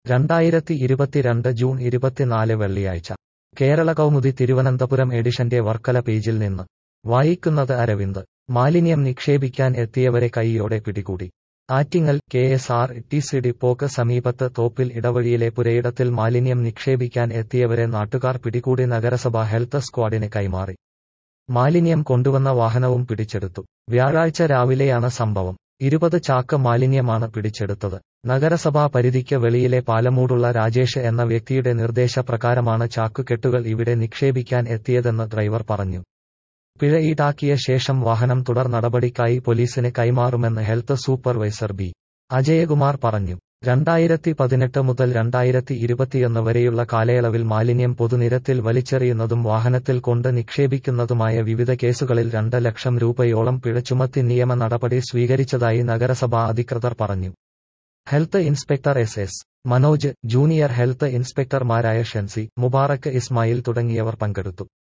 രണ്ടായിരത്തി ഇരുപത്തിരണ്ട് ജൂൺ ഇരുപത്തിനാല് വെള്ളിയാഴ്ച കേരള കൗമുദി തിരുവനന്തപുരം എഡിഷന്റെ വർക്കല പേജിൽ നിന്ന് വായിക്കുന്നത് അരവിന്ദ് മാലിന്യം നിക്ഷേപിക്കാൻ എത്തിയവരെ കൈയോടെ പിടികൂടി Attingal K S R T C ഡിപ്പോക്ക് സമീപത്ത് തോപ്പിൽ ഇടവഴിയിലെ പുരയിടത്തിൽ മാലിന്യം നിക്ഷേപിക്കാൻ എത്തിയവരെ നാട്ടുകാർ പിടികൂടി നഗരസഭ ഹെൽത്ത് സ്ക്വാഡിന് കൈമാറി മാലിന്യം കൊണ്ടുവന്ന വാഹനവും പിടിച്ചെടുത്തു വ്യാഴാഴ്ച രാവിലെയാണ് സംഭവം ഇരുപത് ചാക്ക് മാലിന്യമാണ് പിടിച്ചെടുത്തത് നഗരസഭാ പരിധിക്ക് വെളിയിലെ പാലമൂടുള്ള രാജേഷ് എന്ന വ്യക്തിയുടെ നിർദ്ദേശപ്രകാരമാണ് ചാക്കുകെട്ടുകൾ ഇവിടെ നിക്ഷേപിക്കാൻ എത്തിയതെന്ന് ഡ്രൈവർ പറഞ്ഞു പിഴ ഈടാക്കിയ ശേഷം വാഹനം തുടർ നടപടിക്കായി പോലീസിന് കൈമാറുമെന്ന് ഹെൽത്ത് സൂപ്പർവൈസർ ബി അജയകുമാർ പറഞ്ഞു രണ്ടായിരത്തി പതിനെട്ട് മുതൽ രണ്ടായിരത്തി ഇരുപത്തിയൊന്ന് വരെയുള്ള കാലയളവിൽ മാലിന്യം പൊതുനിരത്തിൽ വലിച്ചെറിയുന്നതും വാഹനത്തിൽ കൊണ്ട് നിക്ഷേപിക്കുന്നതുമായ വിവിധ കേസുകളിൽ രണ്ട് ലക്ഷം രൂപയോളം പിഴ ചുമത്തി നിയമ നടപടി സ്വീകരിച്ചതായി നഗരസഭാ അധികൃതർ പറഞ്ഞു health inspector S S Manoj junior health ഇൻസ്പെക്ടർമാരായ ഷെൻസി മുബാറക്ക് ഇസ്മായിൽ തുടങ്ങിയവർ പങ്കെടുത്തു